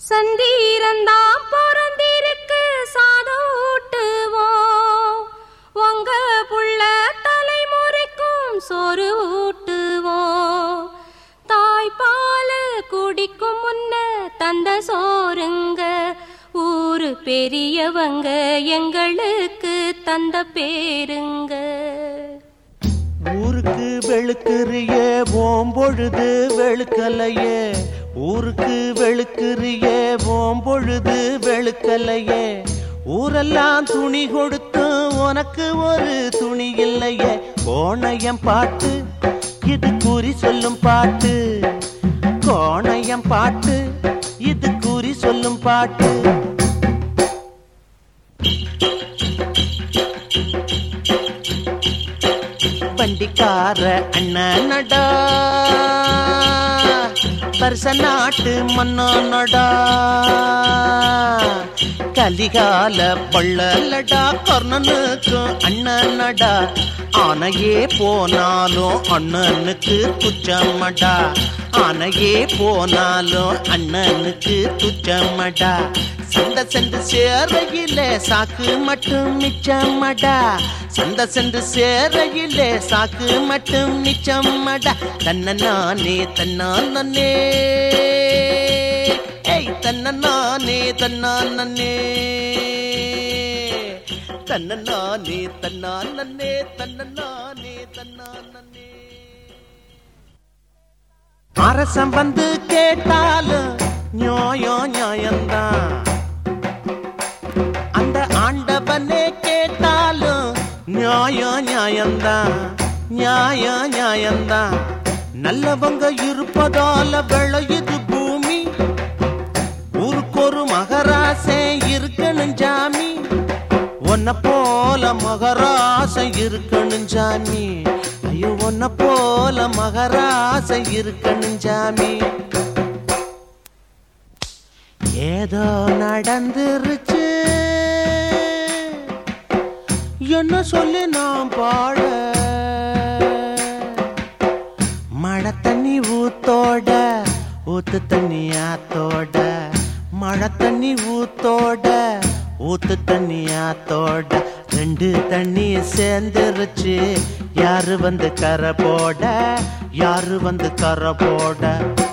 சந்தீரந்தான் பிறந்திருக்கு சாதம் ஊட்டுவோம் உங்க புள்ள தலைமுறைக்கும் சோறு ஊட்டுவோம் தாய்ப்பால் குடிக்கும் முன்ன தந்த சோறுங்க ஊரு பெரியவங்க எங்களுக்கு தந்த பேருங்க ஊருக்கு வெளுக்குறிய ஓம்பொழுது வெளுக்கலையே ஊருக்கு வெளுக்குறிய ஓம்பொழுது வெளுக்கலையே ஊரெல்லாம் துணி கொடுத்து உனக்கு ஒரு துணி இல்லையே கோணையம் பாட்டு இது குறி சொல்லும் பாட்டு கோணையம் பாட்டு இது குறி சொல்லும் பாட்டு வண்டிக்கார அண்ணனடா வருஷ நாட்டு மன்னனடா கலிகால பள்ளலடா கர்ணனுக்கும் அண்ணனடா ஆனையே போனாலும் அண்ணனுக்கு துச்சமடா ஆனையே போனாலும் அண்ணனுக்கு துச்சமடா சண்டை சென்று சேரையில சாக்கு மட்டும் மிச்சமடா சண்டை சென்று சேரையில சாக்கு மட்டும் மிச்சமடா தன்ன நானே தன்னானே ஏய் தன்ன நானே தன்னானே தன்ன நானே தன்னானே தன்ன நானே தன்னானே அரசம் வந்து கேட்டாலும் நியாயம் நியாயம்தான் அந்த ஆண்டவனே கேட்டாலும் நியாயம் நியாயம்தான் நியாயம் நியாயம்தான் நல்லவங்க இருப்பதால விளையுது பூமி ஊருக்கு ஒரு மகராசை இருக்கணும் ஜாமி உன்னை போல மகராசை இருக்கணும் ஜாமி ஐயோ உன்னை போல மகராசை இருக்கணும் ஜாமி ஏதோ நடந்துருச்சு என்ன சொல்லி நான் பாட மழை தண்ணி ஊத்தோட ஊத்து தண்ணி ஆத்தோட மழை தண்ணி ஊத்தோட ஊத்து தண்ணி ஆத்தோட ரெண்டு தண்ணி சேர்ந்துருச்சு யாரு வந்து கரை போட யாரு வந்து கரை போட